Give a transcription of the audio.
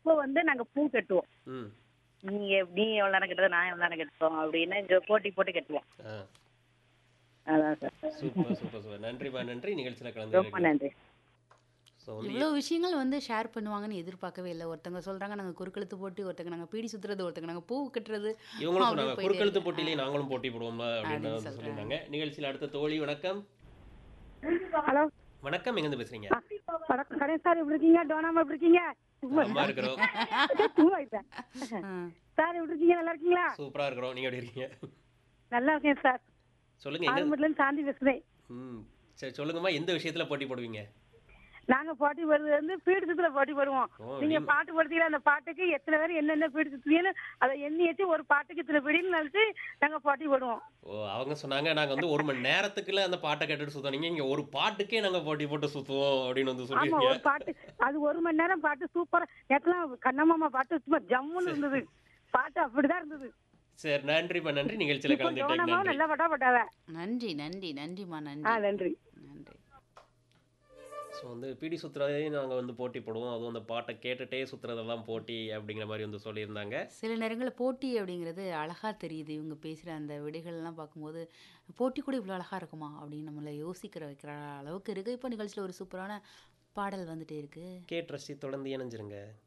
அப்போ வந்து நாங்க பூ கட்டுவோம் ம் நீங்க நீ எவ்வளவு நேரம் கட்டுறது நான் எவ்வளவு நேரம் கட்டுவோம் அப்படின்னு இங்க போட்டி போட்டு கட்டுவோம் ஆ அதான் சார் சூப்பர் சூப்பர் சூப்பர் நன்றிப்பா நன்றி நிகழ்ச்சியில் ரொம்ப கலந்து நன்றி ஸோ வந்து இவ்வளோ விஷயங்கள் வந்து ஷேர் பண்ணுவாங்கன்னு எதிர்பார்க்கவே இல்லை ஒருத்தங்க சொல்றாங்க நாங்க குறுக்கெழுத்து போட்டி ஒருத்தங்க நாங்க பீடி சுத்துறது ஒருத்தங்க நாங்க பூ கட்டுறது இவங்களும் அப்படியே சொன்னாங்க போயிட்டே குறுக்கெழுத்து இருக்கு. போட்டியிலே நாங்களும் போட்டி போடுவோம்ல அப்படின்னு அப்படின்னு வந்து சொல்றாங்க. சொல்லியிருந்தாங்க நிகழ்ச்சியில் அடுத்த தோழி வணக்கம் ஹலோ வணக்கம் எங்கேருந்து பேசுறீங்க வணக்கம் கணேஷ் சார் எப்படி இருக்கீங்க டோனாமா எப்படி இருக்கீங்க சும்மா அம்மா இருக்கிறோம் சும்மா இருக்கேன் ஆ. சார் எப்படி இருக்கீங்க நல்லா இருக்கீங்களா சூப்பரா இருக்கிறோம் நீங்க எப்படி இருக்கீங்க நல்லா இருக்கேன் சார் சொல்லுங்க எங்க ஆரம்பத்துல இருந்து சாந்தி பேசுறேன் ம் சரி சொல்லுங்கம்மா எந்த விஷயத்துல போட்டி போடுவீங்க நாங்க போட்டி போடுறது வந்து பீடுத்துல போட்டி போடுவோம் ஓ, நீங்க நீங்க- பாட்டு போடுறீங்களா அந்த பாட்டுக்கு எத்தனை பேர் என்னென்ன பீடு சுத்துவீங்கன்னு அதை எண்ணி வச்சு ஒரு பாட்டுக்கு இத்தனை பீடின்னு நினைச்சு நாங்க போட்டி போடுவோம் ஓ அவங்க சொன்னாங்க நாங்க வந்து ஒரு மணி நேரத்துக்குள்ள அந்த பாட்டை கேட்டுட்டு சுத்தோம் நீங்க இங்க ஒரு பாட்டுக்கே நாங்க போட்டி போட்டு சுத்துவோம் அப்படின்னு வந்து ஆமா சொல்லிருக்கீங்க ஒரு பாட்டு அது ஒரு மணி நேரம் பாட்டு சூப்பரா நேற்றுலாம் கண்ணம்மாமா பாட்டு சும்மா ஜம்முன்னு இருந்தது பாட்டு அப்படிதான் இருந்தது சரி நன்றிப்பா நன்றி நிகழ்ச்சியில இப்போ கலந்துட்டேன் டோனாமாவும் நன்றி நல்லா பட்டா பட்டாவ நன்றி நன்றி நன்றிம்மா ஆ நன்றி நன்றி நன்றி ஸோ வந்து பிடி சுத்துறதையும் நாங்கள் வந்து போட்டி போடுவோம் அதுவும் அந்த பாட்டை கேட்டுட்டே சுத்துறதெல்லாம் போட்டி அப்படிங்கிற மாதிரி வந்து சொல்லியிருந்தாங்க சில நேரங்களில் போட்டி அப்படிங்கிறது அழகா தெரியுது இவங்க பேசுகிற அந்த விடைகள்லாம் பார்க்கும்போது போட்டி கூட இவ்வளோ அழகா இருக்குமா அப்படின்னு நம்மளை யோசிக்கிற வைக்கிற அளவுக்கு இருக்குது இப்போ நிகழ்ச்சியில் ஒரு சூப்பரான பாடல் வந்துட்டே இருக்கு கேட்டு ரசி தொடர்ந்து இணைஞ்சிருங்க